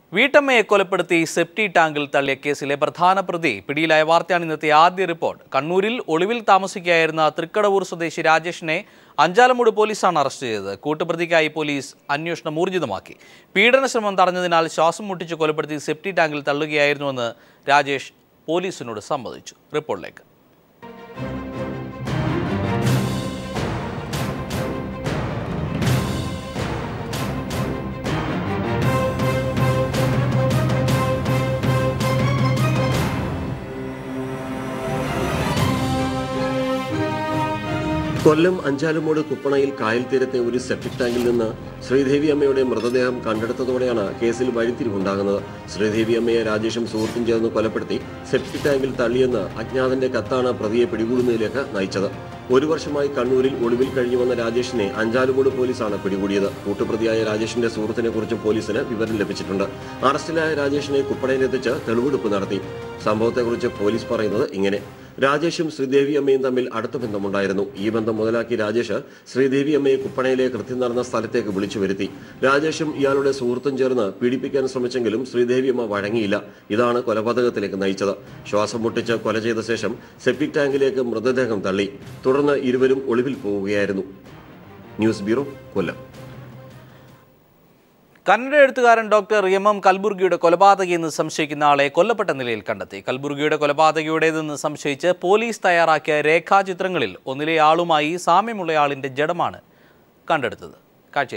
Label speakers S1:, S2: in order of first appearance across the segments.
S1: വീട്ടമ്മയെ കൊലപ്പെടുത്തി സെപ്റ്റി ടാങ്കിൽ തള്ളിയ കേസിലെ പ്രധാന പ്രതി പിടിയിലായ വാർത്തയാണ് ഇന്നത്തെ ആദ്യ റിപ്പോർട്ട് കണ്ണൂരിൽ ഒളിവിൽ താമസിക്കുകയായിരുന്ന തൃക്കടവൂർ സ്വദേശി രാജേഷിനെ അഞ്ചാലമൂട് പോലീസാണ് അറസ്റ്റ് ചെയ്തത് കൂട്ടുപ്രതിക്കായി പോലീസ് അന്വേഷണം ഊർജിതമാക്കി പീഡന ശ്രമം തടഞ്ഞതിനാൽ ശ്വാസം മുട്ടിച്ച് കൊലപ്പെടുത്തി സെപ്റ്റി ടാങ്കിൽ തള്ളുകയായിരുന്നുവെന്ന് രാജേഷ് പോലീസിനോട് സമ്മതിച്ചു റിപ്പോർട്ടിലേക്ക്
S2: കൊല്ലം അഞ്ചാലുമൂട് കുപ്പണയിൽ കായൽ തീരത്തെ ഒരു സെപ്റ്റിക് ടാങ്കിൽ നിന്ന് ശ്രീദേവി അമ്മയുടെ മൃതദേഹം കണ്ടെടുത്തതോടെയാണ് കേസിൽ വഴിത്തിരിവുണ്ടാകുന്നത് ശ്രീദേവി അമ്മയെ രാജേഷും സുഹൃത്തും ചേർന്ന് കൊലപ്പെടുത്തി സെപ്റ്റിക് ടാങ്കിൽ തള്ളിയെന്ന് അജ്ഞാതന്റെ കത്താണ് പ്രതിയെ പിടികൂടുന്നതിലേക്ക് നയിച്ചത് ഒരു വർഷമായി കണ്ണൂരിൽ ഒളിവിൽ കഴിഞ്ഞു വന്ന രാജേഷിനെ അഞ്ചാലുമൂട് പോലീസാണ് പിടികൂടിയത് കൂട്ടുപ്രതിയായ രാജേഷിന്റെ സുഹൃത്തിനെ കുറിച്ച് പോലീസിന് വിവരം ലഭിച്ചിട്ടുണ്ട് അറസ്റ്റിലായ രാജേഷിനെ കുപ്പണയിലെത്തിച്ച് തെളിവെടുപ്പ് നടത്തി സംഭവത്തെക്കുറിച്ച് പോലീസ് പറയുന്നത് ഇങ്ങനെ രാജേഷും ശ്രീദേവി അമ്മയും തമ്മിൽ അടുത്ത ബന്ധമുണ്ടായിരുന്നു ഈ ബന്ധം മുതലാക്കി രാജേഷ് ശ്രീദേവി അമ്മയെ കുപ്പണയിലെ കൃത്യം നടന്ന സ്ഥലത്തേക്ക് വിളിച്ചു വരുത്തി രാജേഷും ഇയാളുടെ സുഹൃത്തും ചേർന്ന് പീഡിപ്പിക്കാൻ ശ്രമിച്ചെങ്കിലും ശ്രീദേവി അമ്മ വഴങ്ങിയില്ല ഇതാണ് കൊലപാതകത്തിലേക്ക് നയിച്ചത് ശ്വാസം മുട്ടിച്ച് കൊല ചെയ്ത ശേഷം സെപ്റ്റിക് ടാങ്കിലേക്ക് മൃതദേഹം തള്ളി തുടർന്ന് ഇരുവരും ഒളിവിൽ പോവുകയായിരുന്നു ന്യൂസ് ബ്യൂറോ കൊല്ലം
S1: കന്നഡ എഴുത്തുകാരൻ ഡോക്ടർ എം എം കൽബുർഗിയുടെ കൊലപാതകയെന്ന് സംശയിക്കുന്ന ആളെ കൊല്ലപ്പെട്ട നിലയിൽ കണ്ടെത്തി കൽബുർഗിയുടെ കൊലപാതകയുടേതെന്ന് സംശയിച്ച് പോലീസ് തയ്യാറാക്കിയ രേഖാചിത്രങ്ങളിൽ ഒന്നിലെ ആളുമായി സാമ്യമുള്ളയാളിന്റെ ജഡമാണ് കണ്ടെടുത്തത് കാഴ്ച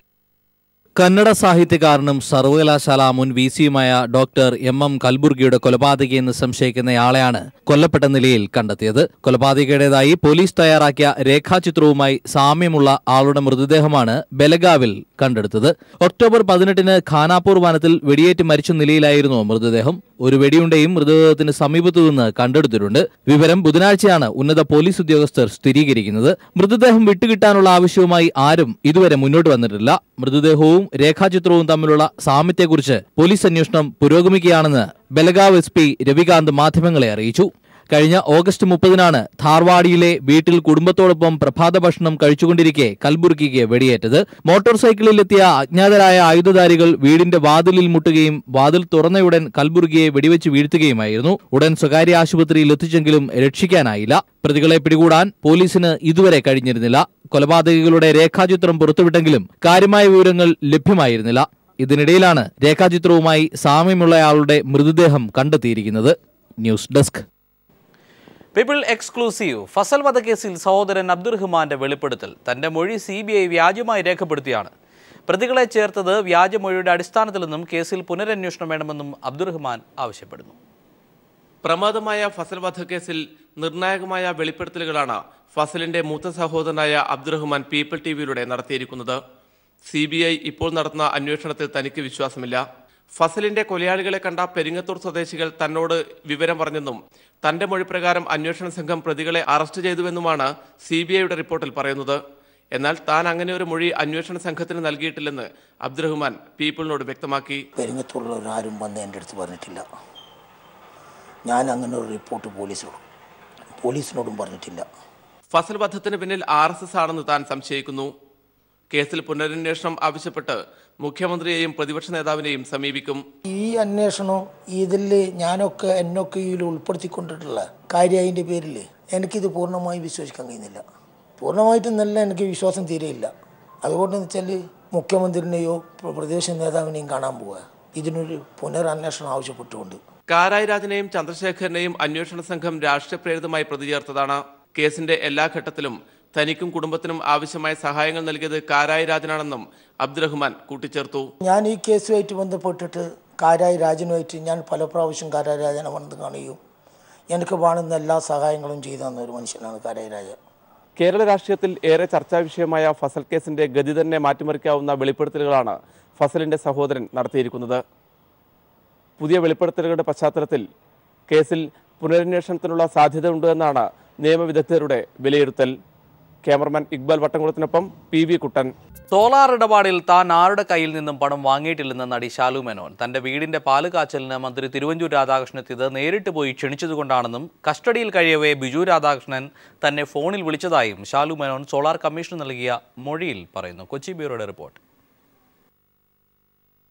S3: കന്നഡ സാഹിത്യകാരനും സർവകലാശാല മുൻ വി സിയുമായ ഡോക്ടർ എം എം കൽബുർഗിയുടെ കൊലപാതകയെന്ന് സംശയിക്കുന്നയാളെയാണ് കൊല്ലപ്പെട്ട നിലയിൽ കണ്ടെത്തിയത് കൊലപാതകയുടേതായി പോലീസ് തയ്യാറാക്കിയ രേഖാചിത്രവുമായി സാമ്യമുള്ള ആളുടെ മൃതദേഹമാണ് ബലഗാവിൽ കണ്ടെടുത്തത് ഒക്ടോബർ പതിനെട്ടിന് ഖാനാപൂർ വനത്തിൽ വെടിയേറ്റ് മരിച്ച നിലയിലായിരുന്നു മൃതദേഹം ഒരു വെടിയുണ്ടയും മൃതദേഹത്തിന് സമീപത്തു നിന്ന് കണ്ടെടുത്തിട്ടുണ്ട് വിവരം ബുധനാഴ്ചയാണ് ഉന്നത പോലീസ് ഉദ്യോഗസ്ഥർ സ്ഥിരീകരിക്കുന്നത് മൃതദേഹം വിട്ടുകിട്ടാനുള്ള ആവശ്യവുമായി ആരും ഇതുവരെ മുന്നോട്ട് വന്നിട്ടില്ല മൃതദേഹവും രേഖാചിത്രവും തമ്മിലുള്ള സാമ്യത്തെക്കുറിച്ച് പോലീസ് അന്വേഷണം പുരോഗമിക്കുകയാണെന്ന് ബലഗാവ് എസ് പി രവികാന്ത് മാധ്യമങ്ങളെ അറിയിച്ചു കഴിഞ്ഞ ഓഗസ്റ്റ് മുപ്പതിനാണ് ധാർവാഡിയിലെ വീട്ടിൽ കുടുംബത്തോടൊപ്പം പ്രഭാത ഭക്ഷണം കഴിച്ചുകൊണ്ടിരിക്കെ കൽബുർഗിക്ക് വെടിയേറ്റത് മോട്ടോർ സൈക്കിളിലെത്തിയ അജ്ഞാതരായ ആയുധധാരികൾ വീടിന്റെ വാതിലിൽ മുട്ടുകയും വാതിൽ തുറന്നയുടൻ കൽബുർഗിയെ വെടിവെച്ച് വീഴ്ത്തുകയുമായിരുന്നു ഉടൻ സ്വകാര്യ ആശുപത്രിയിൽ എത്തിച്ചെങ്കിലും രക്ഷിക്കാനായില്ല പ്രതികളെ പിടികൂടാൻ പോലീസിന് ഇതുവരെ കഴിഞ്ഞിരുന്നില്ല കൊലപാതകികളുടെ രേഖാചിത്രം പുറത്തുവിട്ടെങ്കിലും കാര്യമായ വിവരങ്ങൾ ലഭ്യമായിരുന്നില്ല ഇതിനിടയിലാണ് രേഖാചിത്രവുമായി സാമ്യമുള്ളയാളുടെ മൃതദേഹം കണ്ടെത്തിയിരിക്കുന്നത് news desk
S1: people exclusive Fasal വധക്കേസിൽ സഹോദരൻ അബ്ദുറഹ്മാന്റെ വെളിപ്പെടുത്തൽ തന്റെ മൊഴി സി ബി ഐ വ്യാജമായി രേഖപ്പെടുത്തിയാണ് പ്രതികളെ ചേർത്തത് വ്യാജമൊഴിയുടെ അടിസ്ഥാനത്തിലെന്നും കേസിൽ പുനരന്വേഷണം വേണമെന്നും അബ്ദുറഹ്മാൻ ആവശ്യപ്പെടുന്നു
S4: പ്രമാദമായ ഫസൽ വധക്കേസിൽ നിർണായകമായ വെളിപ്പെടുത്തലുകളാണ് ഫസലിന്റെ മൂത്ത സഹോദരനായ അബ്ദുറഹ്മാൻ പീപ്പിൾ ടി വിയിലൂടെ നടത്തിയിരിക്കുന്നത് സി ബി ഐ ഇപ്പോൾ നടത്തുന്ന അന്വേഷണത്തിൽ തനിക്ക് വിശ്വാസമില്ല ഫസലിന്റെ കൊലയാളികളെ കണ്ട പെരിങ്ങത്തൂർ സ്വദേശികൾ തന്നോട് വിവരം പറഞ്ഞെന്നും തന്റെ മൊഴിപ്രകാരം അന്വേഷണ സംഘം പ്രതികളെ അറസ്റ്റ് ചെയ്തുവെന്നുമാണ് സി ബി ഐയുടെ റിപ്പോർട്ടിൽ പറയുന്നത് എന്നാൽ താൻ അങ്ങനെ ഒരു മൊഴി അന്വേഷണ സംഘത്തിന് നൽകിയിട്ടില്ലെന്ന് അബ്ദുറഹ്മാൻ പീപ്പിളിനോട് വ്യക്തമാക്കി
S5: പെരിങ്ങത്തുള്ളവരാരും വന്ന് എൻ്റെ അടുത്ത് പറഞ്ഞിട്ടില്ല ഞാൻ അങ്ങനെ ഒരു റിപ്പോർട്ട് പോലീസിനോടും പോലീസിനോടും പറഞ്ഞിട്ടില്ല
S4: ഫസൽ വധത്തിന് പിന്നിൽ ആർ എസ് എസ് ആണെന്ന് താൻ സംശയിക്കുന്നു കേസിൽ പുനരന്വേഷണം ആവശ്യപ്പെട്ട് മുഖ്യമന്ത്രിയെയും പ്രതിപക്ഷ നേതാവിനെയും സമീപിക്കും
S5: ഈ അന്വേഷണം ഇതിൽ ഞാനൊക്കെ എന്നൊക്കെ ഇതിൽ ഉൾപ്പെടുത്തിക്കൊണ്ടിട്ടുള്ള കാര്യതിൻ്റെ പേരിൽ എനിക്കിത് പൂർണ്ണമായി വിശ്വസിക്കാൻ കഴിയുന്നില്ല പൂർണ്ണമായിട്ടും നല്ല എനിക്ക് വിശ്വാസം തീരെയില്ല അതുകൊണ്ടെന്ന് വെച്ചാൽ മുഖ്യമന്ത്രിനെയോ പ്ര- പ്രതിപക്ഷ നേതാവിനെയും കാണാൻ പോവുക ഇതിനൊരു പുനരന്വേഷണം ആവശ്യപ്പെട്ടുകൊണ്ട്
S4: കാരായി രാജനെയും ചന്ദ്രശേഖരനെയും അന്വേഷണ സംഘം രാഷ്ട്രീയ പ്രേരിതമായി പ്രതി ചേർത്തതാണ് കേസിന്റെ എല്ലാ ഘട്ടത്തിലും തനിക്കും കുടുംബത്തിനും ആവശ്യമായ സഹായങ്ങൾ നൽകിയത് കാരായി രാജനാണെന്നും അബ്ദുറഹ്മാൻ കൂട്ടിച്ചേർത്തു
S5: ഞാൻ ഈ കേസുമായിട്ട് ബന്ധപ്പെട്ടിട്ട് കാരായി രാജനുമായിട്ട് ഞാൻ പല പ്രാവശ്യം കാരായി രാജനെ വന്ന് കാണുകയും എനിക്ക് വേണ്ടുന്ന എല്ലാ സഹായങ്ങളും ചെയ്തു തന്ന ഒരു മനുഷ്യനാണ് കാരായി രാജൻ
S4: കേരള രാഷ്ട്രീയത്തിൽ ഏറെ ചർച്ചാ വിഷയമായ ഫസൽ കേസിന്റെ ഗതി തന്നെ മാറ്റിമറിക്കാവുന്ന വെളിപ്പെടുത്തലുകളാണ് ഫസലിന്റെ സഹോദരൻ നടത്തിയിരിക്കുന്നത് പുതിയ വെളിപ്പെടുത്തലുകളുടെ പശ്ചാത്തലത്തിൽ കേസിൽ പുനരന്വേഷണത്തിനുള്ള സാധ്യത ഉണ്ട് എന്നാണ് നിയമവിദഗ്ധരുടെ വിലയിരുത്തൽ ക്യാമറമാൻ ഇക്ബാൽ വട്ടംകുളത്തിനൊപ്പം പി വി കുട്ടൻ
S1: സോളാർ ഇടപാടിൽ താൻ ആരുടെ കയ്യിൽ നിന്നും പണം വാങ്ങിയിട്ടില്ലെന്ന നടി ശാലു മേനോൻ തന്റെ വീടിന്റെ പാല് കാച്ചലിന് മന്ത്രി തിരുവഞ്ചൂർ രാധാകൃഷ്ണൻ എത്തിയത് നേരിട്ട് പോയി ക്ഷണിച്ചതുകൊണ്ടാണെന്നും കസ്റ്റഡിയിൽ കഴിയവേ ബിജു രാധാകൃഷ്ണൻ തന്നെ ഫോണിൽ വിളിച്ചതായും ശാലു മേനോൻ സോളാർ കമ്മീഷന് നൽകിയ മൊഴിയിൽ പറയുന്നു കൊച്ചി ബ്യൂറോയുടെ റിപ്പോർട്ട്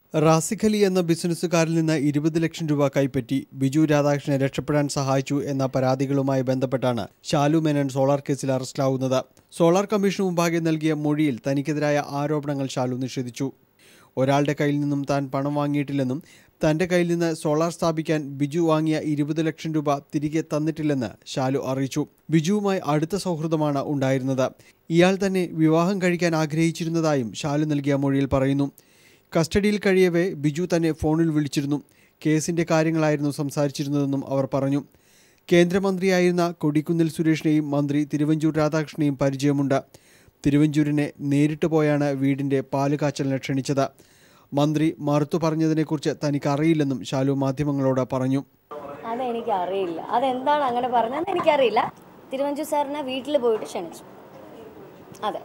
S6: റാസിഖ് അലി എന്ന ബിസിനസ്സുകാരിൽ നിന്ന് ഇരുപത് ലക്ഷം രൂപ കൈപ്പറ്റി ബിജു രാധാകൃഷ്ണനെ രക്ഷപ്പെടാൻ സഹായിച്ചു എന്ന പരാതികളുമായി ബന്ധപ്പെട്ടാണ് ശാലു മേനൻ സോളാർ കേസിൽ അറസ്റ്റിലാവുന്നത് സോളാർ കമ്മീഷന് മുമ്പാകെ നൽകിയ മൊഴിയിൽ തനിക്കെതിരായ ആരോപണങ്ങൾ ശാലു നിഷേധിച്ചു ഒരാളുടെ കയ്യിൽ നിന്നും താൻ പണം വാങ്ങിയിട്ടില്ലെന്നും തന്റെ കയ്യിൽ നിന്ന് സോളാർ സ്ഥാപിക്കാൻ ബിജു വാങ്ങിയ ഇരുപത് ലക്ഷം രൂപ തിരികെ തന്നിട്ടില്ലെന്ന് ശാലു അറിയിച്ചു ബിജുവുമായി അടുത്ത സൗഹൃദമാണ് ഉണ്ടായിരുന്നത് ഇയാൾ തന്നെ വിവാഹം കഴിക്കാൻ ആഗ്രഹിച്ചിരുന്നതായും ശാലു നൽകിയ മൊഴിയിൽ പറയുന്നു കസ്റ്റഡിയിൽ കഴിയവേ ബിജു തന്നെ ഫോണിൽ വിളിച്ചിരുന്നു കേസിന്റെ കാര്യങ്ങളായിരുന്നു സംസാരിച്ചിരുന്നതെന്നും അവർ പറഞ്ഞു കേന്ദ്രമന്ത്രിയായിരുന്ന കൊടിക്കുന്നിൽ സുരേഷിനെയും മന്ത്രി തിരുവഞ്ചൂർ രാധാകൃഷ്ണനെയും പരിചയമുണ്ട് തിരുവഞ്ചൂരിനെ നേരിട്ട് പോയാണ് വീടിന്റെ പാല് കാച്ചലിന് ക്ഷണിച്ചത് മന്ത്രി മറുത്തു പറഞ്ഞതിനെക്കുറിച്ച് തനിക്ക് അറിയില്ലെന്നും ശാലു മാധ്യമങ്ങളോട് പറഞ്ഞു
S7: അതെനിക്ക് അറിയില്ല അതെന്താണ് അങ്ങനെ പറഞ്ഞതെന്ന് എനിക്കറിയില്ല തിരുവഞ്ചൂർ സാറിനെ വീട്ടിൽ പോയിട്ട് ക്ഷണിച്ചു അതെ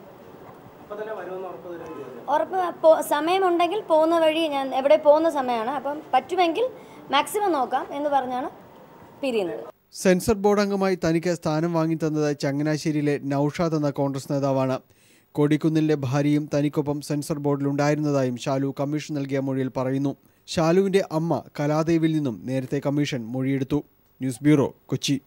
S7: ഉറപ്പ് പോ- സമയമുണ്ടെങ്കിൽ പോകുന്ന വഴി ഞാൻ എവിടെ പോകുന്ന സമയമാണ് അപ്പം പറ്റുമെങ്കിൽ മാക്സിമം നോക്കാം എന്ന് പറഞ്ഞാണ് പിരിയുന്നത്
S6: സെൻസർ ബോർഡ് അംഗമായി തനിക്ക് സ്ഥാനം വാങ്ങിത്തന്നത് ചങ്ങനാശ്ശേരിയിലെ നൌഷാദ് എന്ന കോൺഗ്രസ് നേതാവാണ് കൊടിക്കുന്നിലെ ഭാര്യയും തനിക്കൊപ്പം സെൻസർ ബോർഡിലുണ്ടായിരുന്നതായും ഷാലു കമ്മീഷൻ നൽകിയ മൊഴിയിൽ പറയുന്നു ഷാലുവിന്റെ അമ്മ കലാദേവിൽ നിന്നും നേരത്തെ കമ്മീഷൻ മൊഴിയെടുത്തു ന്യൂസ് ബ്യൂറോ കൊച്ചി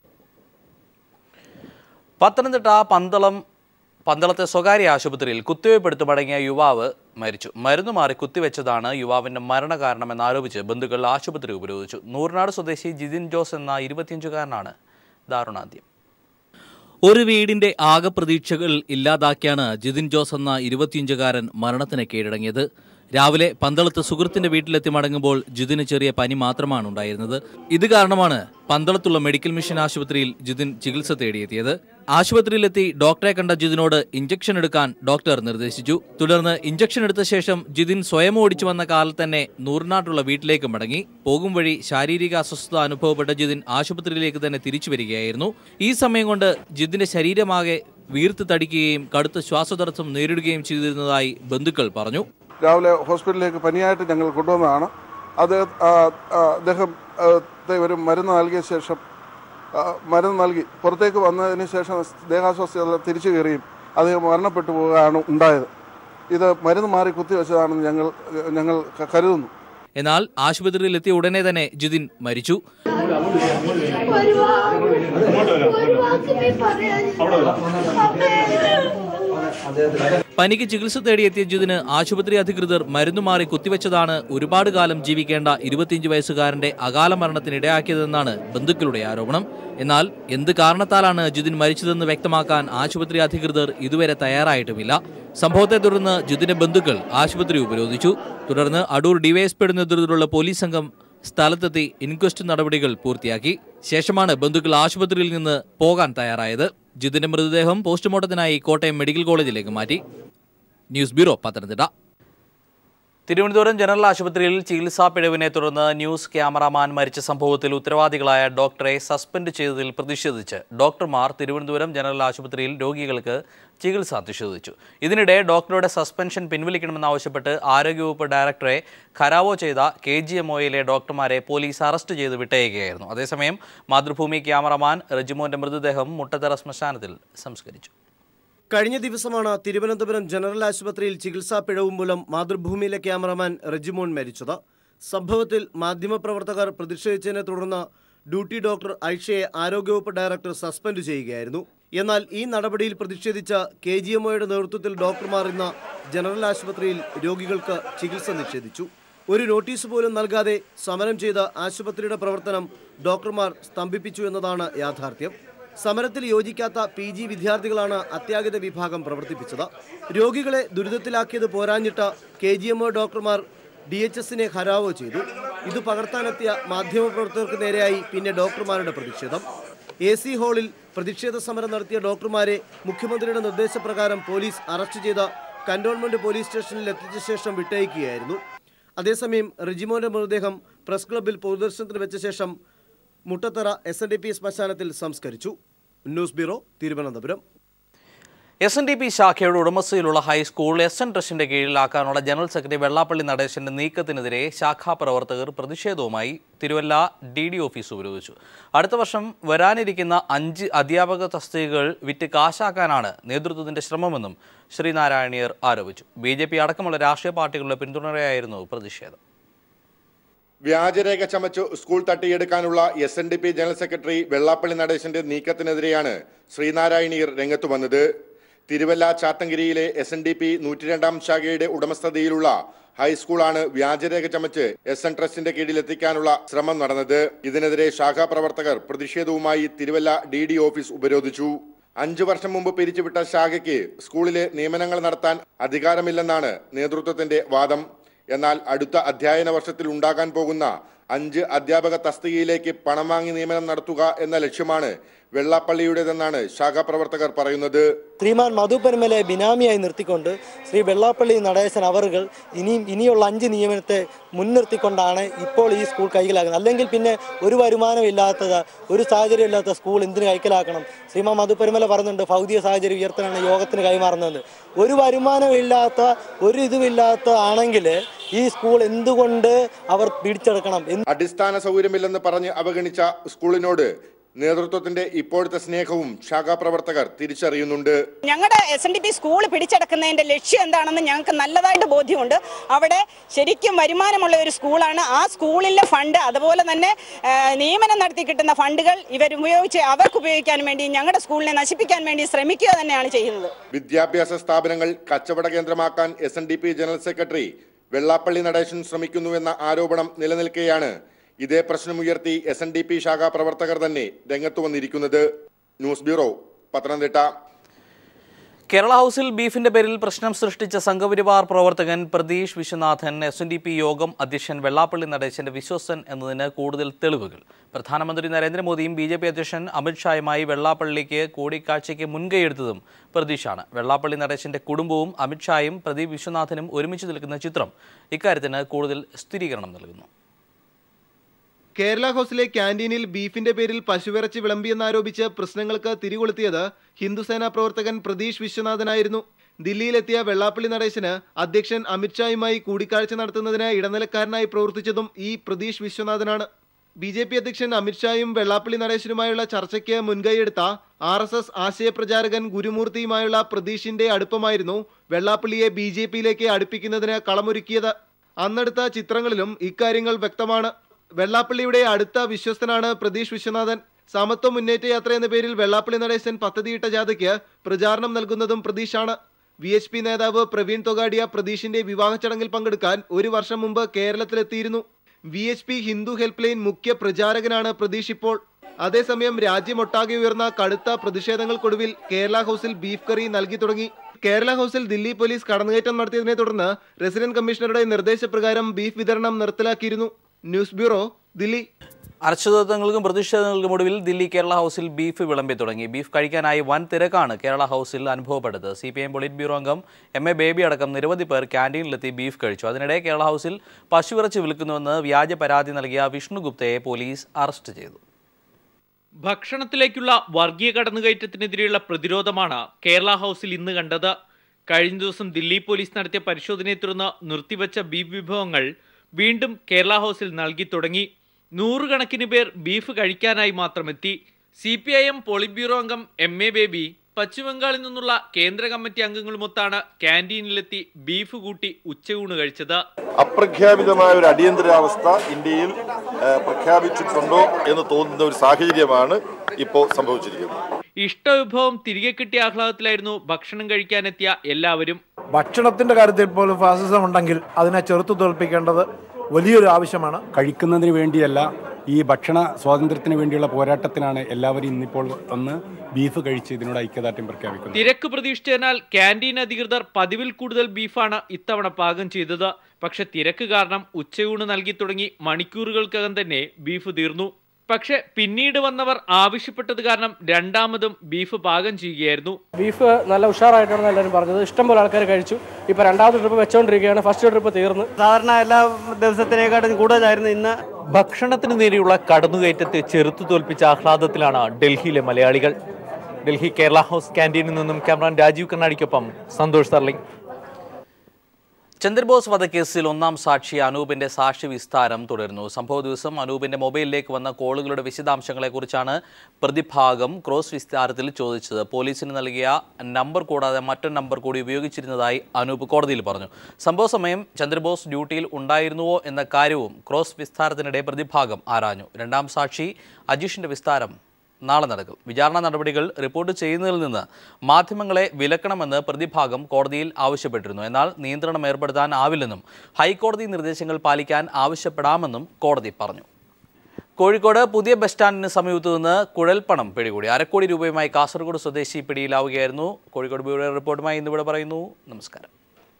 S1: പത്തനംതിട്ട പന്തളം പന്തളത്തെ സ്വകാര്യ ആശുപത്രിയിൽ കുത്തിവയ്പ്പെടുത്ത് മടങ്ങിയ യുവാവ് മരിച്ചു മരുന്ന് മാറി കുത്തിവെച്ചതാണ് യുവാവിന്റെ മരണകാരണമെന്ന് ആരോപിച്ച് ബന്ധുക്കൾ ആശുപത്രി ഉപരോധിച്ചു നൂറിനാട് സ്വദേശി ജിതിൻ ജോസ് എന്ന ഇരുപത്തിയഞ്ചുകാരനാണ് ദാരുണാന്ത്യം ഒരു വീടിന്റെ ആകെ പ്രതീക്ഷകൾ ഇല്ലാതാക്കിയാണ് ജിതിൻ ജോസ് എന്ന ഇരുപത്തിയഞ്ചുകാരൻ മരണത്തിന് കീഴടങ്ങിയത് രാവിലെ പന്തളത്ത് സുഹൃത്തിന്റെ വീട്ടിലെത്തി മടങ്ങുമ്പോൾ ജിതിന് ചെറിയ പനി മാത്രമാണ് ഉണ്ടായിരുന്നത് ഇത് കാരണമാണ് പന്തളത്തുള്ള മെഡിക്കൽ മിഷൻ ആശുപത്രിയിൽ ജിതിൻ ചികിത്സ തേടിയെത്തിയത് ആശുപത്രിയിലെത്തി ഡോക്ടറെ കണ്ട ജിതിനോട് ഇഞ്ചക്ഷൻ എടുക്കാൻ ഡോക്ടർ നിർദ്ദേശിച്ചു തുടർന്ന് ഇഞ്ചക്ഷൻ എടുത്ത ശേഷം ജിതിൻ സ്വയം ഓടിച്ചു വന്ന കാലിൽ തന്നെ നൂറിനാട്ടുള്ള വീട്ടിലേക്ക് മടങ്ങി പോകും വഴി ശാരീരിക അസ്വസ്ഥത അനുഭവപ്പെട്ട ജിതിൻ ആശുപത്രിയിലേക്ക് തന്നെ തിരിച്ചു വരികയായിരുന്നു ഈ സമയം കൊണ്ട് ജിതിന്റെ ശരീരമാകെ വീർത്ത് തടിക്കുകയും കടുത്ത ശ്വാസതടസ്സം നേരിടുകയും ചെയ്തിരുന്നതായി ബന്ധുക്കൾ പറഞ്ഞു
S8: രാവിലെ ഹോസ്പിറ്റലിലേക്ക് പനിയായിട്ട് ഞങ്ങൾ കൊണ്ടുവന്നതാണ് അത് ആ, ആ, അദ്ദേഹം ആ, ത്തെ ഒരു മരുന്ന് നൽകിയ ശേഷം ആ, മരുന്ന് നൽകി പുറത്തേക്ക് വന്നതിന് ശേഷം ദേഹാസ്വസ്ഥത തിരിച്ചു കയറിയും അദ്ദേഹം മരണപ്പെട്ടു പോവുകയാണ് ഉണ്ടായത് ഇത് മരുന്ന് മാറി കുത്തിവെച്ചതാണെന്ന് ഞങ്ങൾ ഞങ്ങൾ ക- കരുതുന്നു
S1: എന്നാൽ ആശുപത്രിയിൽ എത്തിയ ഉടനെ തന്നെ ജിതിൻ മരിച്ചു പനിക്ക് ചികിത്സ തേടിയെത്തിയ ജിതിന് ആശുപത്രി അധികൃതർ മരുന്നുമാറി കുത്തിവെച്ചതാണ് ഒരുപാട് കാലം ജീവിക്കേണ്ട ഇരുപത്തിയഞ്ച് വയസ്സുകാരന്റെ അകാല മരണത്തിന് ഇടയാക്കിയതെന്നാണ് ബന്ധുക്കളുടെ ആരോപണം എന്നാൽ എന്ത് കാരണത്താലാണ് ജിതിൻ മരിച്ചതെന്ന് വ്യക്തമാക്കാൻ ആശുപത്രി അധികൃതർ ഇതുവരെ തയ്യാറായിട്ടുമില്ല സംഭവത്തെ തുടർന്ന് ജിതിന്റെ ബന്ധുക്കൾ ആശുപത്രി ഉപരോധിച്ചു തുടർന്ന് അടൂർ ഡിവൈഎസ്പിയുടെ നേതൃത്വത്തിലുള്ള പോലീസ് സംഘം സ്ഥലത്തെത്തി ഇൻക്വസ്റ്റ് നടപടികൾ പൂർത്തിയാക്കി ശേഷമാണ് ബന്ധുക്കൾ ആശുപത്രിയിൽ നിന്ന് പോകാൻ തയ്യാറായത് ജിതിന്റെ മൃതദേഹം പോസ്റ്റ്മോർട്ടത്തിനായി കോട്ടയം മെഡിക്കൽ കോളേജിലേക്ക് മാറ്റി news bureau Pathanamthitta Thiruvananthapuram general ആശുപത്രിയിൽ ചികിത്സാ പിഴവിനെ തുടർന്ന് ന്യൂസ് ക്യാമറാമാൻ മരിച്ച സംഭവത്തിൽ ഉത്തരവാദികളായ ഡോക്ടറെ സസ്പെൻഡ് ചെയ്തതിൽ പ്രതിഷേധിച്ച് ഡോക്ടർമാർ തിരുവനന്തപുരം ജനറൽ ആശുപത്രിയിൽ രോഗികൾക്ക് ചികിത്സ നിഷേധിച്ചു ഇതിനിടെ ഡോക്ടറുടെ സസ്പെൻഷൻ പിൻവലിക്കണമെന്നാവശ്യപ്പെട്ട് ആരോഗ്യവകുപ്പ് ഡയറക്ടറെ ഖരാവോ ചെയ്ത കെ ജി എം ഒയിലെ ഡോക്ടർമാരെ പോലീസ് അറസ്റ്റ് ചെയ്ത് വിട്ടയക്കുകയായിരുന്നു അതേസമയം മാതൃഭൂമി ക്യാമറാമാൻ റെജിമോന്റെ മൃതദേഹം മുട്ടത്തറ ശ്മശാനത്തിൽ സംസ്കരിച്ചു
S9: കഴിഞ്ഞ ദിവസമാണ് തിരുവനന്തപുരം ജനറൽ ആശുപത്രിയിൽ ചികിത്സാ പിഴവ് മൂലം മാതൃഭൂമിയിലെ ക്യാമറമാൻ റെജിമോൻ മരിച്ചത് സംഭവത്തിൽ മാധ്യമപ്രവർത്തകർ പ്രതിഷേധിച്ചതിനെ തുടർന്ന് ഡ്യൂട്ടി ഡോക്ടർ ഐഷയെ ആരോഗ്യവകുപ്പ് ഡയറക്ടർ സസ്പെൻഡ് ചെയ്യുകയായിരുന്നു എന്നാൽ ഈ നടപടിയിൽ പ്രതിഷേധിച്ച കെ ജി എം ഒയുടെ നേതൃത്വത്തിൽ ഡോക്ടർമാർ ഇന്ന് ജനറൽ ആശുപത്രിയിൽ രോഗികൾക്ക് ചികിത്സ നിഷേധിച്ചു ഒരു നോട്ടീസ് പോലും നൽകാതെ സമരം ചെയ്ത ആശുപത്രിയുടെ പ്രവർത്തനം ഡോക്ടർമാർ സ്തംഭിപ്പിച്ചു എന്നതാണ് യാഥാർത്ഥ്യം സമരത്തിൽ യോജിക്കാത്ത പി ജി വിദ്യാർത്ഥികളാണ് അത്യാഹിത വിഭാഗം പ്രവർത്തിപ്പിച്ചത് രോഗികളെ ദുരിതത്തിലാക്കിയത് പോരാഞ്ഞിട്ട കെ ജി എം ഒ ഡോക്ടർമാർ ഡി എച്ച് എസിനെ ഹരാവോ ചെയ്തു ഇത് പകർത്താനെത്തിയ മാധ്യമപ്രവർത്തകർക്ക് നേരെയായി പിന്നെ ഡോക്ടർമാരുടെ പ്രതിഷേധം എ സി ഹാളിൽ പ്രതിഷേധ സമരം നടത്തിയ ഡോക്ടർമാരെ മുഖ്യമന്ത്രിയുടെ നിർദ്ദേശപ്രകാരം പോലീസ് അറസ്റ്റ് ചെയ്ത കന്റോൺമെന്റ് പോലീസ് സ്റ്റേഷനിൽ എത്തിച്ച ശേഷം വിട്ടയക്കുകയായിരുന്നു അതേസമയം റെജിമോന്റെ മൃതദേഹം പ്രസ് ക്ലബ്ബിൽ പൊതുദർശനത്തിന് വെച്ച ശേഷം Muttathara S N D P ശ്മശാനത്തിൽ സംസ്കരിച്ചു news bureau Thiruvananthapuram
S1: S N D P ശാഖയുടെ ഉടമസ്ഥയിലുള്ള ഹൈസ്കൂൾ എസ് എൻ ട്രസ്റ്റിന്റെ കീഴിലാക്കാനുള്ള ജനറൽ സെക്രട്ടറി വെള്ളാപ്പള്ളി നടേശന്റെ നീക്കത്തിനെതിരെ ശാഖാ പ്രവർത്തകർ പ്രതിഷേധവുമായി തിരുവല്ല ഡി ഡി ഓഫീസ് ഉപരോധിച്ചു അടുത്ത വർഷം വരാനിരിക്കുന്ന അഞ്ച് അധ്യാപക തസ്തികകൾ വിറ്റ് കാശാക്കാനാണ് നേതൃത്വത്തിന്റെ ശ്രമമെന്നും ശ്രീനാരായണീയർ ആരോപിച്ചു ബി ജെ പി അടക്കമുള്ള രാഷ്ട്രീയ പാർട്ടികളുടെ പിന്തുണയായിരുന്നു പ്രതിഷേധം
S10: വ്യാജരേഖ ചമച്ചു സ്കൂൾ തട്ടിയെടുക്കാനുള്ള S N D P general secretary Vellappally നടേശന്റെ നീക്കത്തിനെതിരെയാണ് ശ്രീനാരായണീയർ രംഗത്തു വന്നത് തിരുവല്ല ചാത്തങ്കിരിയിലെ എസ് എൻ ഡി പി നൂറ്റിരണ്ടാം ശാഖയുടെ ഉടമസ്ഥതയിലുള്ള ഹൈസ്കൂളാണ് വ്യാജരേഖ ചമച്ച് എസ് എൻ ട്രസ്റ്റിന്റെ കീഴിലെത്തിക്കാനുള്ള ശ്രമം നടന്നത് ഇതിനെതിരെ ശാഖാ പ്രവർത്തകർ പ്രതിഷേധവുമായി തിരുവല്ല ഡി ഡി ഓഫീസ് ഉപരോധിച്ചു അഞ്ചു വർഷം മുമ്പ് പിരിച്ചുവിട്ട ശാഖയ്ക്ക് സ്കൂളിലെ നിയമനങ്ങൾ നടത്താൻ അധികാരമില്ലെന്നാണ് നേതൃത്വത്തിന്റെ വാദം എന്നാൽ അടുത്ത അധ്യയന വർഷത്തിൽ ഉണ്ടാകാൻ പോകുന്ന അഞ്ച് അധ്യാപക തസ്തികയിലേക്ക് പണം വാങ്ങി നിയമനം നടത്തുക എന്ന ലക്ഷ്യമാണ് വെള്ളാപ്പള്ളിയുടേതെന്നാണ് ശാഖാ പ്രവർത്തകർ പറയുന്നത്
S11: ശ്രീമാൻ മധുപെരുമലെ ബിനാമിയായി നിർത്തിക്കൊണ്ട് ശ്രീ വെള്ളാപ്പള്ളി നടേശൻ അവറുകൾ ഇനിയും ഇനിയുള്ള അഞ്ച് നിയമനത്തെ മുൻനിർത്തിക്കൊണ്ടാണ് ഇപ്പോൾ ഈ സ്കൂൾ കൈക്കലാക്കുന്നത് അല്ലെങ്കിൽ പിന്നെ ഒരു വരുമാനമില്ലാത്തത് ഒരു സാഹചര്യം ഇല്ലാത്ത സ്കൂൾ എന്തിന് കൈക്കലാക്കണം ശ്രീമാൻ മധുപെരുമല പറയുന്നുണ്ട് ഭൗതിക സാഹചര്യം ഉയർത്താനാണ് യോഗത്തിന് കൈമാറുന്നത് ഒരു വരുമാനമില്ലാത്ത ഒരു ഇതുമില്ലാത്ത ആണെങ്കിൽ ഈ സ്കൂൾ എന്തുകൊണ്ട് അവർ പിടിച്ചെടുക്കണം എന്ന്
S10: അടിസ്ഥാന സൗകര്യമില്ലെന്ന് പറഞ്ഞ് അവഗണിച്ച സ്കൂളിനോട് നേതൃത്വത്തിന്റെ ഇപ്പോഴത്തെ സ്നേഹവും ശാഖാ പ്രവർത്തകർ തിരിച്ചറിയുന്നുണ്ട്
S12: ഞങ്ങളുടെ S N D P school പിടിച്ചെടുക്കുന്നതിന്റെ ലക്ഷ്യം എന്താണെന്ന് ഞങ്ങൾക്ക് നല്ലതായിട്ട് ബോധ്യമുണ്ട് അവിടെ ശരിക്കും വരുമാനമുള്ള ഒരു സ്കൂളാണ് ആ സ്കൂളിലെ ഫണ്ട് അതുപോലെ തന്നെ ആ, നിയമനം നടത്തി കിട്ടുന്ന ഫണ്ടുകൾ ഇവർ ഉപയോഗിച്ച് അവർക്ക് ഉപയോഗിക്കാൻ വേണ്ടി ഞങ്ങളുടെ സ്കൂളിനെ നശിപ്പിക്കാൻ വേണ്ടി ശ്രമിക്കുക തന്നെയാണ് ചെയ്യുന്നത്
S10: വിദ്യാഭ്യാസ സ്ഥാപനങ്ങൾ കച്ചവട കേന്ദ്രമാക്കാൻ S N D P general secretary Vellappally Natesan ശ്രമിക്കുന്നുവെന്ന ആരോപണം നിലനിൽക്കെയാണ് ഇതേ പ്രശ്നമുയർത്തി എസ് എൻ ഡി പി ശാഖാ പ്രവർത്തകർ തന്നെ രംഗത്തു വന്നിരിക്കുന്നത് ന്യൂസ് ബ്യൂറോ പത്തനംതിട്ട
S1: കേരള ഹൗസിൽ ബീഫിന്റെ പേരിൽ പ്രശ്നം സൃഷ്ടിച്ച സംഘപരിവാർ പ്രവർത്തകൻ Pratheesh Viswanathan S N D P യോഗം അധ്യക്ഷൻ വെള്ളാപ്പള്ളി നടേശന്റെ വിശ്വസ്തൻ എന്നതിന് കൂടുതൽ തെളിവുകൾ പ്രധാനമന്ത്രി നരേന്ദ്രമോദിയും ബി ജെ പി അധ്യക്ഷൻ അമിത്ഷായുമായി വെള്ളാപ്പള്ളിക്ക് കൂടിക്കാഴ്ചയ്ക്ക് മുൻകൈയെടുത്തതും പ്രതീഷാണ് വെള്ളാപ്പള്ളി നടേശന്റെ കുടുംബവും അമിത്ഷായും പ്രദീപ് വിശ്വനാഥനും ഒരുമിച്ച് നിൽക്കുന്ന ചിത്രം ഇക്കാര്യത്തിന് കൂടുതൽ സ്ഥിരീകരണം നൽകുന്നു
S13: കേരള ഹൗസിലെ ക്യാൻറ്റീനിൽ ബീഫിന്റെ പേരിൽ പശുവിറച്ചി വിളമ്പിയെന്നാരോപിച്ച് പ്രശ്നങ്ങൾക്ക് തിരികൊളുത്തിയത് ഹിന്ദുസേന പ്രവർത്തകൻ പ്രതീഷ് വിശ്വനാഥനായിരുന്നു ദില്ലിയിലെത്തിയ വെള്ളാപ്പള്ളി നടേശന് അധ്യക്ഷൻ അമിത്ഷായുമായി കൂടിക്കാഴ്ച നടത്തുന്നതിന് ഇടനിലക്കാരനായി പ്രവർത്തിച്ചതും ഈ പ്രതീഷ് വിശ്വനാഥനാണ് ബി ജെ പി അധ്യക്ഷൻ അമിത്ഷായും വെള്ളാപ്പള്ളി നടേശനുമായുള്ള ചർച്ചയ്ക്ക് മുൻകൈയെടുത്ത ആർ എസ് എസ് ആശയപ്രചാരകൻ ഗുരുമൂർത്തിയുമായുള്ള പ്രതീഷിന്റെ അടുപ്പമായിരുന്നു വെള്ളാപ്പള്ളിയെ ബി ജെ പിയിലേക്ക് അടുപ്പിക്കുന്നതിന് കളമൊരുക്കിയത് അന്നെടുത്ത ചിത്രങ്ങളിലും ഇക്കാര്യങ്ങൾ വ്യക്തമാണ് വെള്ളാപ്പള്ളിയുടെ അടുത്ത വിശ്വസ്തനാണ് പ്രതീഷ് വിശ്വനാഥൻ സമത്വ മുന്നേറ്റ യാത്ര എന്ന പേരിൽ വെള്ളാപ്പള്ളി നടേശൻ പദ്ധതിയിട്ട ജാഥയ്ക്ക് പ്രചാരണം നൽകുന്നതും പ്രതീഷാണ് വി എച്ച് പി നേതാവ് പ്രവീൺ തൊഗാഡിയ പ്രതീഷിന്റെ വിവാഹ ചടങ്ങിൽ പങ്കെടുക്കാൻ ഒരു വർഷം മുമ്പ് കേരളത്തിലെത്തിയിരുന്നു V H P Hindu help line മുഖ്യ പ്രചാരകനാണ് പ്രതീഷ് ഇപ്പോൾ അതേസമയം രാജ്യമൊട്ടാകെ ഉയർന്ന കടുത്ത പ്രതിഷേധങ്ങൾക്കൊടുവിൽ കേരള ഹൗസിൽ ബീഫ് കറി നൽകി തുടങ്ങി കേരള ഹൗസിൽ ദില്ലി പോലീസ് കടന്നുകയറ്റം നടത്തിയതിനെ തുടർന്ന് റെസിഡന്റ് കമ്മീഷണറുടെ നിർദ്ദേശപ്രകാരം ബീഫ് വിതരണം നിർത്തലാക്കിയിരുന്നു ന്യൂസ് ബ്യൂറോ ദില്ലി
S1: അനിശ്ചിതത്വങ്ങൾക്കും പ്രതിഷേധങ്ങൾക്കും ഒടുവിൽ ദില്ലി കേരള ഹൗസിൽ ബീഫ് വിളമ്പി തുടങ്ങി ബീഫ് കഴിക്കാനായി വൻ തിരക്കാണ് കേരള ഹൗസിൽ അനുഭവപ്പെട്ടത് C P M polit bureau അംഗം എം എ ബേബി അടക്കം നിരവധി പേർ ക്യാൻറ്റീനിലെത്തി ബീഫ് കഴിച്ചു അതിനിടെ കേരള ഹൗസിൽ പശുവിറച്ചി വിൽക്കുന്നുവെന്ന് വ്യാജ പരാതി നൽകിയ വിഷ്ണു ഗുപ്തയെ പോലീസ് അറസ്റ്റ് ചെയ്തു
S14: ഭക്ഷണത്തിലേക്കുള്ള വർഗീയ കടന്നുകയറ്റത്തിനെതിരെയുള്ള പ്രതിരോധമാണ് കേരള ഹൗസിൽ ഇന്ന് കണ്ടത് കഴിഞ്ഞ ദിവസം ദില്ലി പോലീസ് നടത്തിയ പരിശോധനയെ തുടർന്ന് നിർത്തിവച്ച ബീഫ് വിഭവങ്ങൾ വീണ്ടും കേരള ഹൗസിൽ നൽകി തുടങ്ങി നൂറുകണക്കിന് പേർ ബീഫ് കഴിക്കാനായി മാത്രം എത്തി C P I M polit bureau അംഗം എം എ ബേബി പശ്ചിമബംഗാളിൽ നിന്നുള്ള കേന്ദ്ര കമ്മിറ്റി അംഗങ്ങളുമൊത്താണ് ക്യാൻറ്റീനിലെത്തി ബീഫ് കൂട്ടി ഉച്ചയൂണ് കഴിച്ചത്
S15: അപ്രഖ്യാപിതമായ ഒരു അടിയന്തരാവസ്ഥ ഇന്ത്യയിൽ ഏഹ്, പ്രഖ്യാപിച്ചിട്ടുണ്ടോ എന്ന് തോന്നുന്ന ഒരു സാഹചര്യമാണ് ഇപ്പോൾ സംഭവിച്ചിരിക്കുന്നത്
S14: ഇഷ്ടവിഭവം തിരികെ കിട്ടിയ ആഹ്ലാദത്തിലായിരുന്നു ഭക്ഷണം കഴിക്കാനെത്തിയ എല്ലാവരും
S16: ഭക്ഷണത്തിന്റെ കാര്യത്തിൽ പോലും ഫാസിസം ഉണ്ടെങ്കിൽ അതിനെ ചെറുത്തു തോൽപ്പിക്കേണ്ടത് വലിയൊരു ആവശ്യമാണ്
S17: കഴിക്കുന്നതിന് വേണ്ടിയല്ല ഈ ഭക്ഷണ സ്വാതന്ത്ര്യത്തിന് വേണ്ടിയുള്ള പോരാട്ടത്തിനാണ് എല്ലാവരും ഇന്നിപ്പോൾ വന്ന് ബീഫ് കഴിച്ച് ഇതിനോട് ഐക്യദാർഢ്യം പ്രഖ്യാപിക്കുന്നത്
S14: തിരക്ക് പ്രതീക്ഷിച്ചതിനാൽ ക്യാൻറ്റീൻ അധികൃതർ പതിവിൽ കൂടുതൽ ബീഫാണ് ഇത്തവണ പാകം ചെയ്തത് പക്ഷെ തിരക്ക് കാരണം ഉച്ചയൂണ് നൽകി തുടങ്ങി മണിക്കൂറുകൾക്കകം തന്നെ ബീഫ് തീർന്നു പക്ഷെ പിന്നീട് വന്നവർ ആവശ്യപ്പെട്ടത് കാരണം രണ്ടാമതും ബീഫ് പാകം ചെയ്യുകയായിരുന്നു
S18: ബീഫ് നല്ല ഉഷാറായിട്ടാണ് എല്ലാവരും പറഞ്ഞത് ഇഷ്ടംപോലെ ആൾക്കാർ കഴിച്ചു ഇപ്പൊ രണ്ടാമത്തെ ട്രിപ്പ് വെച്ചോണ്ടിരിക്കുകയാണ് ഫസ്റ്റ് ട്രിപ്പ് തീർന്നു
S19: സാധാരണ എല്ലാ ദിവസത്തിനേക്കാട്ടും കൂടുതലായിരുന്നു ഇന്ന്
S14: ഭക്ഷണത്തിന് നേരെയുള്ള കടന്നുകയറ്റത്തെ ചെറുത്തു തോൽപ്പിച്ച ആഹ്ലാദത്തിലാണ് ഡൽഹിയിലെ മലയാളികൾ ഡൽഹി കേരള ഹൗസ് ക്യാൻറ്റീനിൽ നിന്നും ക്യാമറാൻ രാജീവ് കണ്ണാടിക്കൊപ്പം സന്തോഷ് തർലിംഗ്
S1: ചന്ദ്രബോസ് വധക്കേസിൽ ഒന്നാം സാക്ഷി അനൂപിന്റെ സാക്ഷി വിസ്താരം തുടരുന്നു സംഭവ ദിവസം അനൂപിന്റെ മൊബൈലിലേക്ക് വന്ന കോളുകളുടെ വിശദാംശങ്ങളെക്കുറിച്ചാണ് പ്രതിഭാഗം ക്രോസ് വിസ്താരത്തിൽ ചോദിച്ചത് പോലീസിന് നൽകിയ നമ്പർ കൂടാതെ മറ്റൊരു നമ്പർ കൂടി ഉപയോഗിച്ചിരുന്നതായി അനൂപ് കോടതിയിൽ പറഞ്ഞു സംഭവ സമയം ചന്ദ്രബോസ് ഡ്യൂട്ടിയിൽ ഉണ്ടായിരുന്നുവോ എന്ന കാര്യവും ക്രോസ് വിസ്താരത്തിനിടെ പ്രതിഭാഗം ആരാഞ്ഞു രണ്ടാം സാക്ഷി അജീഷിന്റെ വിസ്താരം നാളെ നടക്കും വിചാരണ നടപടികൾ റിപ്പോർട്ട് ചെയ്യുന്നതിൽ നിന്ന് മാധ്യമങ്ങളെ വിലക്കണമെന്ന് പ്രതിഭാഗം കോടതിയിൽ ആവശ്യപ്പെട്ടിരുന്നു എന്നാൽ നിയന്ത്രണം ഏർപ്പെടുത്താൻ ആവില്ലെന്നും ഹൈക്കോടതി നിർദ്ദേശങ്ങൾ പാലിക്കാൻ ആവശ്യപ്പെടാമെന്നും കോടതി പറഞ്ഞു കോഴിക്കോട് പുതിയ ബസ് സ്റ്റാൻഡിന് സമീപത്തു നിന്ന് കുഴൽപ്പണം പിടികൂടി അരക്കോടി രൂപയുമായി കാസർഗോഡ് സ്വദേശി പിടിയിലാവുകയായിരുന്നു കോഴിക്കോട് ബ്യൂറോ റിപ്പോർട്ടുമായി ഇന്നിവിടെ പറയുന്നു നമസ്കാരം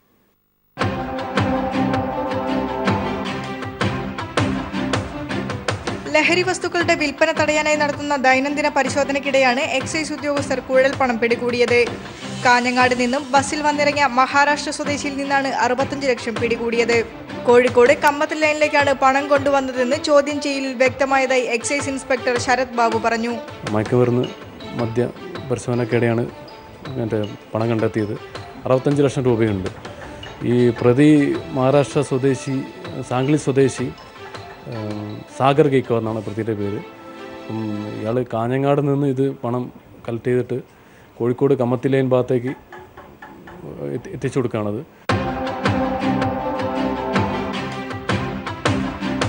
S20: ലഹരി വസ്തുക്കളുടെ വിൽപ്പന തടയാനായി നടത്തുന്ന ദൈനംദിന പരിശോധനയ്ക്കിടെയാണ് എക്സൈസ് ഉദ്യോഗസ്ഥർ കുഴൽപ്പണം പിടികൂടിയത് കാഞ്ഞങ്ങാട് നിന്നും ബസ്സിൽ വന്നിറങ്ങിയ മഹാരാഷ്ട്ര സ്വദേശിയിൽ നിന്നാണ് അറുപത്തഞ്ച് ലക്ഷം പിടികൂടിയത് കോഴിക്കോട് കമ്മത്തിൽ ലൈനിലേക്കാണ് പണം കൊണ്ടുവന്നതെന്ന് ചോദ്യം ചെയ്യലിൽ വ്യക്തമായതായി എക്സൈസ് ഇൻസ്പെക്ടർ ശരത് ബാബു പറഞ്ഞു
S21: മയക്കുമരുന്ന് മദ്യ പരിശോധനക്കിടെയാണ് മറ്റേ പണം കണ്ടെത്തിയത് അറുപത്തഞ്ച് ലക്ഷം രൂപയുണ്ട് ഈ പ്രതി മഹാരാഷ്ട്ര സ്വദേശി സാംഗ്ലി സ്വദേശി ഉം, സാഗർ ഗെയ്ക്കോ എന്നാണ് പ്രതിയുടെ പേര് ഇയാൾ കാഞ്ഞങ്ങാട് നിന്ന് ഇത് പണം കളക്ട് ചെയ്തിട്ട് കോഴിക്കോട് കമ്മത്തി ലൈൻ ഭാഗത്തേക്ക് എത്തി- എത്തിച്ചു കൊടുക്കുകയാണത്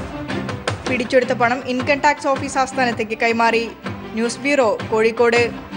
S20: പിടിച്ചെടുത്ത പണം ഇൻകം ടാക്സ് ഓഫീസ് ആസ്ഥാനത്തേക്ക് കൈമാറി ന്യൂസ് ബ്യൂറോ കോഴിക്കോട്